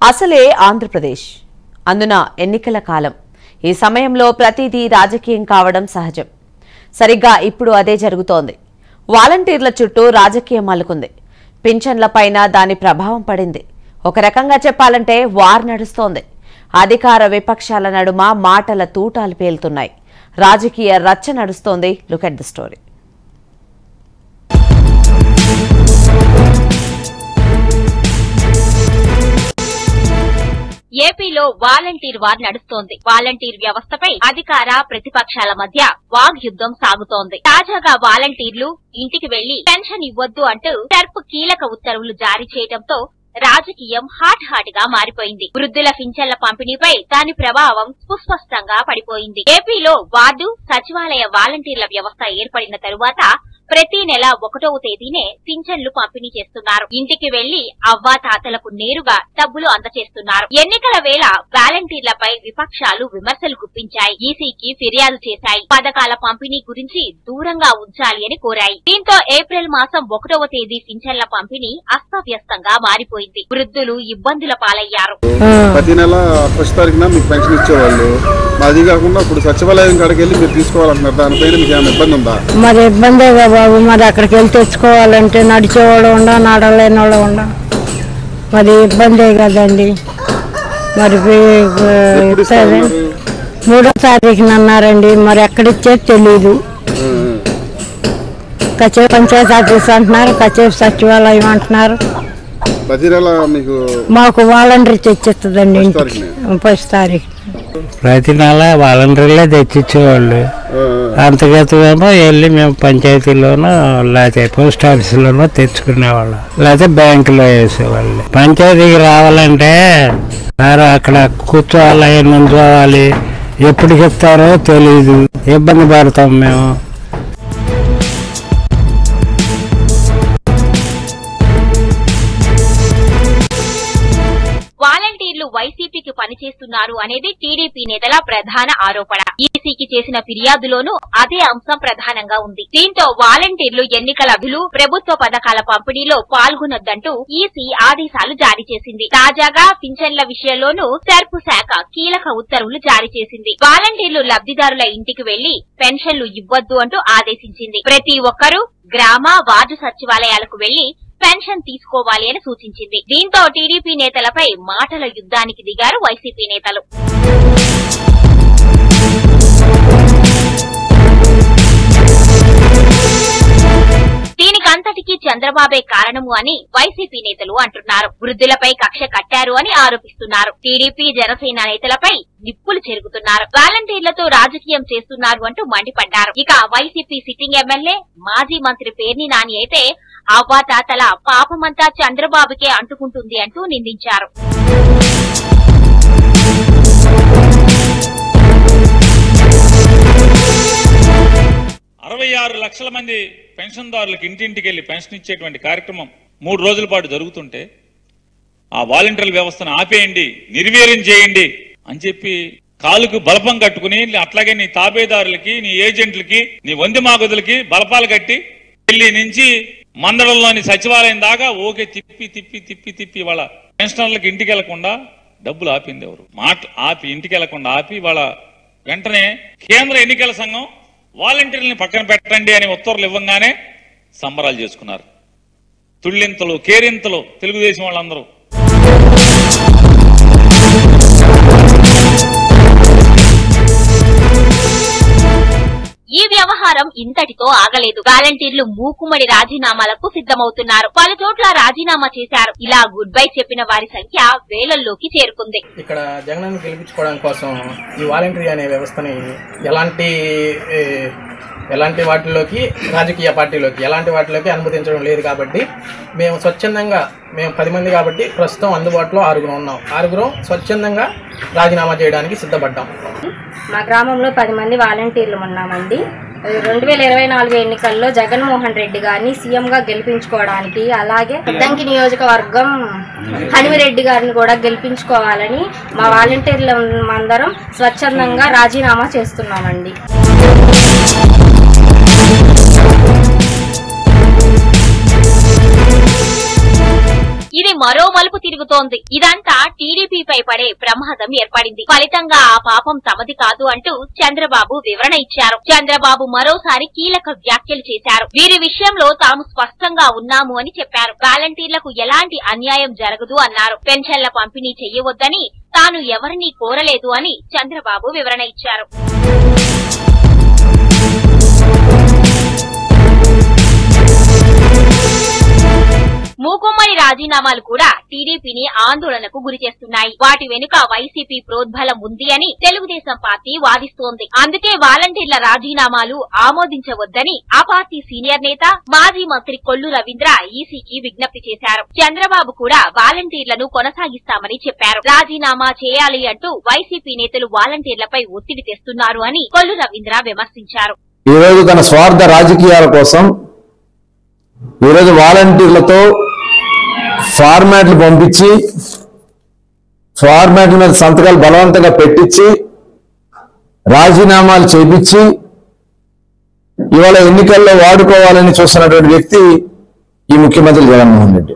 అసలే ఆంధ్రప్రదేశ్ అందున ఎన్నికల కాలం ఈ సమయంలో ప్రతిదీ రాజకీయం కావడం సహజం సరిగ్గా ఇప్పుడు అదే జరుగుతోంది వాలంటీర్ల చుట్టూ రాజకీయం అల్లుకుంది పింఛన్లపైన దాని ప్రభావం పడింది ఒక రకంగా చెప్పాలంటే వార్ నడుస్తోంది అధికార విపక్షాల నడుమ మాటల తూటాలు పేలుతున్నాయి రాజకీయ రచ్చ నడుస్తోంది లుక్ ఎట్ ద స్టోరీ ఏపీలో వాలంటీర్ వార్ నడుస్తోంది వాలంటీర్ వ్యవస్థపై అధికార ప్రతిపక్షాల మధ్య వాగ్యుద్ధం సాగుతోంది తాజాగా వాలంటీర్లు ఇంటికి వెళ్లి పెన్షన్ ఇవ్వొద్దు అంటూ టర్ప్ కీలక ఉత్తర్వులు జారీ చేయడంతో రాజకీయం హాట్ హాట్ గా మారిపోయింది వృద్ధుల పింఛన్ల పంపిణీపై దాని ప్రభావం సుస్పష్టంగా పడిపోయింది ఏపీలో వార్డు సచివాలయ వాలంటీర్ల వ్యవస్థ ఏర్పడిన తరువాత ప్రతి నెల ఒకటవ తేదీనే పింఛన్లు పంపిణీ చేస్తున్నారు ఇంటికి వెళ్లి అవ్వా తాతలకు నేరుగా డబ్బులు అందజేస్తున్నారు ఎన్నికల వేళ వాలంటీర్లపై విపక్షాలు విమర్శలు గుప్పించాయి ఈసీకి ఫిర్యాదు చేశాయి పథకాల పంపిణీ గురించి దూరంగా ఉంచాలి అని కోరాయి దీంతో ఏప్రిల్ మాసం ఒకటవ తేదీ పింఛన్ల పంపిణీ అస్తవ్యస్తంగా మారిపోయింది వృద్ధులు ఇబ్బందుల పాలయ్యారు ప్రతి నెల ఫస్ట్ తారీఖున మీకు పెన్షన్ ఇచ్చేవాళ్ళు అది కాకుండా ఇప్పుడు సచివాలయం కాడికి వెళ్ళి మీరు తీసుకోవాలంటున్నారు దానిపైన మీకు ఏమైనా ఇబ్బంది ఉందా మరి ఇబ్బందేగా బాబు మరి అక్కడికి వెళ్ళి తెచ్చుకోవాలంటే నడిచేవాడు ఉండ నడలేని వాళ్ళు ఉండ మరి ఇబ్బందే కదండి మరి ఎప్పుడు ఇస్తా సరే ఉన్నారు? మూడో తారీఖున అన్నారండి మరి ఎక్కడిచ్చేది తెలీదు కచేపు పంచాయతీ ఆఫీస్ అంటున్నారు కచేపు సచివాలయం అంటున్నారు ప్రతి నెల మీకు మాకు వాలంటీర్ తెచ్చిస్తుందండి ఫస్ట్ ఇంటికి ఫస్ట్ తారీఖు ప్రతి నెల వాలంటీర్లే తెచ్చిచ్చేవాళ్ళు ఆ, అంతగతమేమో వెళ్ళి మేము పంచాయతీలోనో లేకపోతే పోస్ట్ ఆఫీసులోనో తెచ్చుకునేవాళ్ళం లేకపోతే బ్యాంకులో వేసేవాళ్ళు పంచాయతీకి రావాలంటే సార్ అక్కడ కూర్చోవాలి నుంచోవాలి ఎప్పుడు చెప్తారో తెలీదు ఇబ్బంది పడతాం మేము వాలంటీర్లు వైసీపీకి పనిచేస్తున్నారు అనేది టీడీపీ నేతల ప్రధాన ఆరోపణ ఈసీకి చేసిన ఫిర్యాదులోనూ అదే అంశం ప్రధానంగా ఉంది దీంతో వాలంటీర్లు ఎన్నికల విధులు ప్రభుత్వ పథకాల పంపిణీలో పాల్గొనొద్దంటూ ఈసీ ఆదేశాలు జారీ చేసింది తాజాగా పింఛన్ల విషయంలోనూ సెర్పు శాఖ కీలక ఉత్తర్వులు జారీ చేసింది వాలంటీర్లు లబ్దిదారుల ఇంటికి వెళ్లి పెన్షన్లు ఇవ్వొద్దు అంటూ ఆదేశించింది ప్రతి ఒక్కరూ గ్రామ వార్డు సచివాలయాలకు వెళ్లి పెన్షన్ తీసుకోవాలి అని సూచించింది దీంతో టీడీపీ నేతలపై మాటల యుద్ధానికి దిగారు వైసీపీ నేతలు దీనికంతటికీ చంద్రబాబే కారణము అని వైసీపీ నేతలు అంటున్నారు వృద్ధులపై కక్ష కట్టారు అని ఆరోపిస్తున్నారు టీడీపీ జనసేన నేతలపై నిప్పులు చెరుగుతున్నారు వాలంటీర్లతో రాజకీయం చేస్తున్నారు అంటూ మండిపడ్డారు ఇక వైసీపీ సిట్టింగ్ ఎమ్మెల్యే మాజీ మంత్రి పేర్ని నాని అయితే అవ్వాతాతల పాపమంతా చంద్రబాబుకే అంటుకుంటుంది అంటూ నిందించారు అరవై ఆరు లక్షల మంది పెన్షన్దారులకు ఇంటింటికి వెళ్ళి పెన్షన్ ఇచ్చేటువంటి కార్యక్రమం మూడు రోజుల పాటు జరుగుతుంటే ఆ వాలంటీర్ల వ్యవస్థను ఆపేయండి నిర్వీర్యం చేయండి అని చెప్పి కాలుకు బలపం కట్టుకుని అట్లాగే నీ తాబేదారులకి నీ ఏజెంట్లకి నీ వంది మాగుదులకి బలపాలు కట్టి ఢిల్లీ నుంచి మందడంలోని సచివాలయం దాకా ఓకే తిప్పి తిప్పి తిప్పి తిప్పి వాళ్ళ పెన్షనర్లకు ఇంటికి వెళ్లకుండా డబ్బులు ఆపింది ఎవరు మాట ఆపి ఇంటికి వెళ్లకుండా ఆపి వాళ్ళ వెంటనే కేంద్ర ఎన్నికల సంఘం వాలంటీర్లని పక్కన పెట్టండి అని ఉత్తర్వులు ఇవ్వంగానే సంబరాలు చేసుకున్నారు తుళ్ళింతలు కేరింతలు తెలుగుదేశం వాళ్ళందరూ ఈ వ్యవహారం ఇంతటితో ఆగలేదు వాలంటీర్లు మూకుమ్మడి రాజీనామాలకు సిద్ధమవుతున్నారు పలు చోట్ల రాజీనామా చేశారు ఇలా గుడ్ బై చెప్పిన వారి సంఖ్య వేలల్లోకి చేరుకుంది ఇక్కడ జగనన్న గెలిపించుకోవడం కోసం ఈ వాలంటరీ అనే వ్యవస్థని ఎలాంటి ఏ, ఎలాంటి వాటిలోకి రాజకీయ పార్టీలోకి ఎలాంటి వాటిలోకి అనుమతించడం లేదు కాబట్టి మేము స్వచ్ఛందంగా మేము పది మంది కాబట్టి ప్రస్తుతం అందుబాటులో ఆరుగురం ఉన్నాం ఆరుగురం స్వచ్ఛందంగా రాజీనామా చేయడానికి సిద్ధపడ్డాం మా గ్రామంలో పది మంది వాలంటీర్లు ఉన్నామండి రెండు వేల ఇరవై నాలుగు ఎన్నికల్లో జగన్మోహన్ రెడ్డి గారిని సీఎంగా గెలిపించుకోవడానికి అలాగే పెద్దంకి నియోజకవర్గం హనిమిరెడ్డి గారిని కూడా గెలిపించుకోవాలని మా వాలంటీర్లు అందరం స్వచ్ఛందంగా రాజీనామా చేస్తున్నామండి ఈ ఇది మరో మలుపు తిరుగుతోంది ఇదంతా టీడీపీపై పడే ప్రమాదం ఏర్పడింది ఫలితంగా ఆ పాపం తమది కాదు అంటూ చంద్రబాబు వివరణ ఇచ్చారు చంద్రబాబు మరోసారి కీలక వ్యాఖ్యలు చేశారు వీరి విషయంలో తాము స్పష్టంగా ఉన్నాము అని చెప్పారు వాలంటీర్లకు ఎలాంటి అన్యాయం జరగదు అన్నారు పెన్షన్ల పంపిణీ చెయ్యవద్దని తాను ఎవరినీ కోరలేదు అని చంద్రబాబు వివరణ ఇచ్చారు మూకుమ్మడి రాజీనామాలు కూడా టీడీపీని ఆందోళనకు గురి చేస్తున్నాయి వాటి వెనుక వైసీపీ ప్రోద్బలం ఉంది అని తెలుగుదేశం పార్టీ వాదిస్తోంది అందుకే వాలంటీర్ల రాజీనామాలు ఆమోదించవద్దని ఆ పార్టీ సీనియర్ నేత మాజీ మంత్రి కొల్లు రవీంద్ర ఈసీకి విజ్ఞప్తి చేశారు చంద్రబాబు కూడా వాలంటీర్లను కొనసాగిస్తామని చెప్పారు రాజీనామా చేయాలి అంటూ వైసీపీ నేతలు వాలంటీర్లపై ఒత్తిడి తెస్తున్నారు అని కొల్లు రవీంద్ర విమర్శించారు ఈ రోజు తన స్వార్థ రాజకీయాల కోసం ఈరోజు వాలంటీర్లతో ఫార్మాట్లు పంపించి ఫార్మాట్ల మీద సంతకాలు బలవంతంగా పెట్టించి రాజీనామాలు చేపించి ఇవాళ ఎన్నికల్లో వాడుకోవాలని చూస్తున్నటువంటి వ్యక్తి ఈ ముఖ్యమంత్రి జగన్మోహన్ రెడ్డి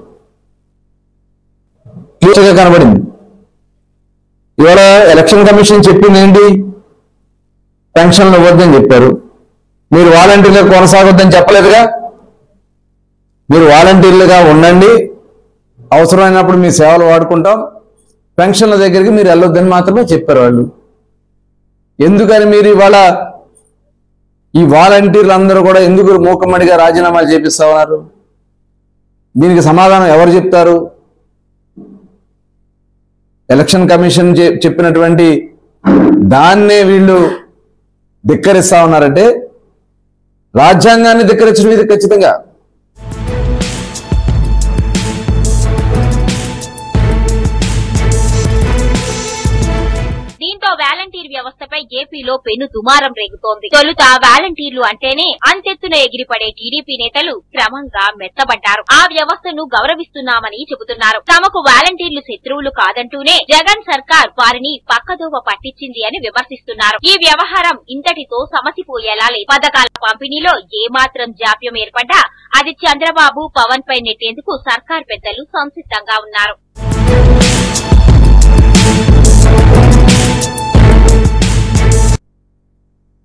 క్లియర్గా కనబడింది ఇవాళ ఎలక్షన్ కమిషన్ చెప్పింది ఏంటి పెన్షన్లు ఇవ్వద్దని చెప్పారు మీరు వాలంటీర్లుగా కొనసాగొద్దని చెప్పలేదుగా మీరు వాలంటీర్లుగా ఉండండి అవసరమైనప్పుడు మీ సేవలు వాడుకుంటాం పెన్షన్ల దగ్గరికి మీరు వెళ్ళొద్దని మాత్రమే చెప్పారు వాళ్ళు ఎందుకని మీరు ఇవాళ ఈ వాలంటీర్లు అందరూ కూడా ఎందుకు మూకమ్మడిగా రాజీనామాలు చేపిస్తా ఉన్నారు దీనికి సమాధానం ఎవరు చెప్తారు ఎలక్షన్ కమిషన్ చె- చెప్పినటువంటి దాన్నే వీళ్ళు ధిక్కరిస్తా ఉన్నారంటే రాజ్యాంగాన్ని ధిక్కరించడం ఇది ఖచ్చితంగా దీంతో వాలంటీర్ వ్యవస్థపై ఏపీలో పెను దుమారం రేగుతోంది తొలుత వాలంటీర్లు అంటేనే అంతెత్తున ఎగిరిపడే టీడీపీ నేతలు క్రమంగా మెత్తబడ్డారు ఆ వ్యవస్థను గౌరవిస్తున్నామని చెబుతున్నారు తమకు వాలంటీర్లు శత్రువులు కాదంటూనే జగన్ సర్కార్ వారిని పక్కదోవ పట్టించింది అని విమర్శిస్తున్నారు ఈ వ్యవహారం ఇంతటితో సమసిపోయేలా లేదు పథకాల పంపిణీలో ఏమాత్రం జాప్యం ఏర్పడ్డా అది చంద్రబాబు పవన్ పై నెట్టేందుకు సర్కార్ పెద్దలు సంసిద్ధంగా ఉన్నారు